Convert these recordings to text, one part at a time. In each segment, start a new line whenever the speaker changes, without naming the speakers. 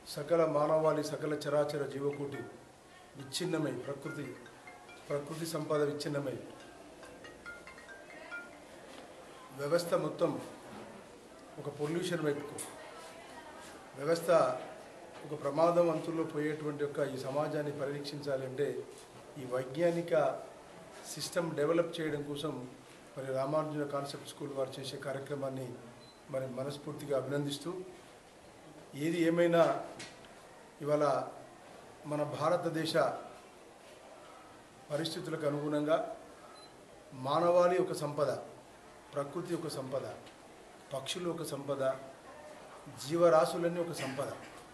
సకల మానవాళి సకల చరాచర జీవకోటి విచ్ఛిన్నమై ప్రకృతి ప్రకృతి సంపద విచ్ఛిన్నమై వ్యవస్థ మొత్తం ఒక పొల్యూషన్ వైపుకు వ్యవస్థ ఒక ప్రమాదం అంచుల్లో పోయేటువంటి యొక్క ఈ సమాజాన్ని పరిరక్షించాలంటే ఈ వైజ్ఞానిక సిస్టమ్ డెవలప్ చేయడం కోసం మరి రామానుజన కాన్సెప్ట్ స్కూల్ వారు చేసే కార్యక్రమాన్ని మరి మనస్ఫూర్తిగా అభినందిస్తూ ఏది ఏమైనా ఇవాళ మన భారతదేశ పరిస్థితులకు అనుగుణంగా మానవాళి ఒక సంపద ప్రకృతి ఒక సంపద పక్షులు ఒక సంపద జీవరాశులన్నీ ఒక సంపద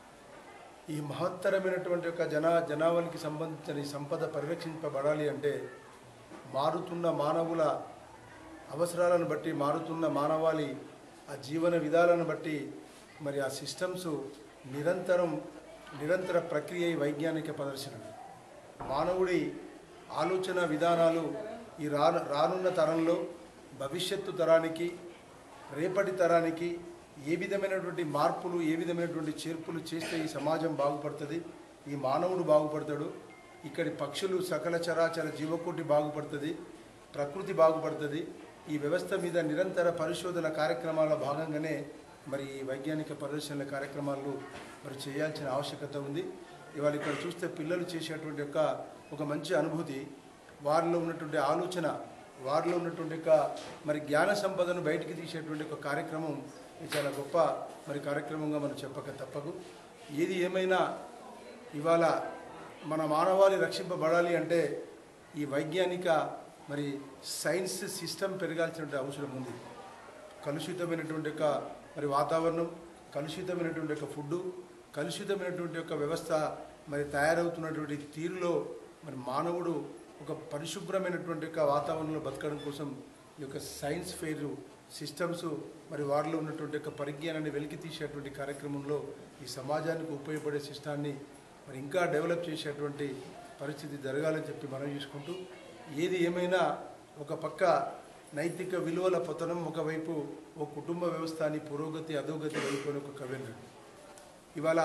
ఈ మహత్తరమైనటువంటి ఒక జన జనావళికి సంబంధించిన ఈ సంపద పరిరక్షింపబడాలి అంటే మారుతున్న మానవుల అవసరాలను బట్టి మారుతున్న మానవాళి ఆ జీవన విధాలను బట్టి మరి ఆ సిస్టమ్స్ నిరంతరం నిరంతర ప్రక్రియ ఈ వైజ్ఞానిక ప్రదర్శన మానవుడి ఆలోచన విధానాలు ఈ రాను రానున్న తరంలో భవిష్యత్తు తరానికి రేపటి తరానికి ఏ విధమైనటువంటి మార్పులు ఏ విధమైనటువంటి చేర్పులు చేస్తే ఈ సమాజం బాగుపడుతుంది ఈ మానవుడు బాగుపడతాడు ఇక్కడి పక్షులు సకల చరాచర జీవకోటి బాగుపడుతుంది ప్రకృతి బాగుపడుతుంది ఈ వ్యవస్థ మీద నిరంతర పరిశోధన కార్యక్రమాల భాగంగానే మరి ఈ వైజ్ఞానిక ప్రదర్శనల కార్యక్రమాలు మరి చేయాల్సిన ఆవశ్యకత ఉంది ఇవాళ ఇక్కడ చూస్తే పిల్లలు చేసేటువంటి యొక్క ఒక మంచి అనుభూతి వారిలో ఉన్నటువంటి ఆలోచన వారిలో ఉన్నటువంటి యొక్క మరి జ్ఞాన సంపదను బయటికి తీసేటువంటి ఒక కార్యక్రమం ఇది చాలా గొప్ప మరి కార్యక్రమంగా మనం చెప్పక తప్పదు ఏది ఏమైనా ఇవాళ మన మానవాళి రక్షింపబడాలి అంటే ఈ వైజ్ఞానిక మరి సైన్స్ సిస్టమ్ పెరగాల్సినటువంటి అవసరం ఉంది కలుషితమైనటువంటి యొక్క మరి వాతావరణం కలుషితమైనటువంటి యొక్క ఫుడ్ కలుషితమైనటువంటి యొక్క వ్యవస్థ మరి తయారవుతున్నటువంటి తీరులో మరి మానవుడు ఒక పరిశుభ్రమైనటువంటి యొక్క వాతావరణంలో బతకడం కోసం ఈ యొక్క సైన్స్ ఫెయిర్ సిస్టమ్స్ మరి వారిలో ఉన్నటువంటి యొక్క పరిజ్ఞానాన్ని వెలికి తీసేటువంటి కార్యక్రమంలో ఈ సమాజానికి ఉపయోగపడే సిస్టాన్ని మరి ఇంకా డెవలప్ చేసేటువంటి పరిస్థితి జరగాలని చెప్పి మనం చూసుకుంటూ ఏది ఏమైనా ఒక పక్క నైతిక విలువల పతనం ఒకవైపు ఓ కుటుంబ వ్యవస్థ అని పురోగతి అధోగతి వైపు అని ఒక కవి అన్నాడు ఇవాళ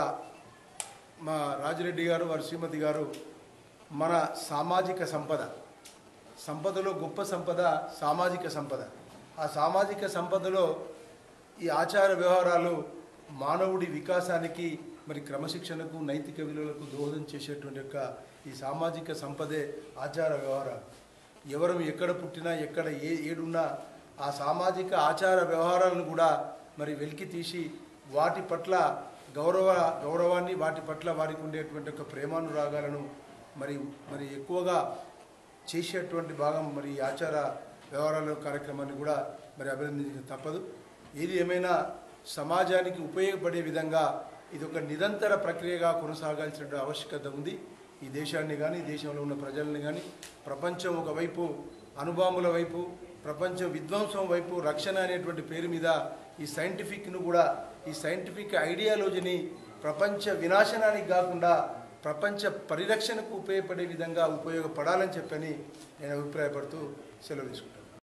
మా రాజిరెడ్డి గారు వారి శ్రీమతి గారు మన సామాజిక సంపద సంపదలో గొప్ప సంపద సామాజిక సంపద ఆ సామాజిక సంపదలో ఈ ఆచార వ్యవహారాలు మానవుడి వికాసానికి మరి క్రమశిక్షణకు నైతిక విలువలకు దోహదం చేసేటువంటి యొక్క ఈ సామాజిక సంపదే ఆచార వ్యవహారాలు ఎవరు ఎక్కడ పుట్టినా ఎక్కడ ఏ ఏడున్నా ఆ సామాజిక ఆచార వ్యవహారాలను కూడా మరి వెలికి తీసి వాటి పట్ల గౌరవ గౌరవాన్ని వాటి పట్ల వారికి ఉండేటువంటి ఒక ప్రేమానురాగాలను మరి మరి ఎక్కువగా చేసేటువంటి భాగం మరి ఈ ఆచార వ్యవహారాల కార్యక్రమాన్ని కూడా మరి అభినందించక తప్పదు ఏది ఏమైనా సమాజానికి ఉపయోగపడే విధంగా ఇది ఒక నిరంతర ప్రక్రియగా కొనసాగాల్సిన ఆవశ్యకత ఉంది ఈ దేశాన్ని కానీ దేశంలో ఉన్న ప్రజల్ని కానీ ప్రపంచం ఒకవైపు అనుబాంబుల వైపు ప్రపంచ విధ్వంసం వైపు రక్షణ అనేటువంటి పేరు మీద ఈ సైంటిఫిక్ను కూడా ఈ సైంటిఫిక్ ఐడియాలజీని ప్రపంచ వినాశనానికి కాకుండా ప్రపంచ పరిరక్షణకు ఉపయోగపడే విధంగా ఉపయోగపడాలని చెప్పని నేను అభిప్రాయపడుతూ సెలవు తీసుకుంటాను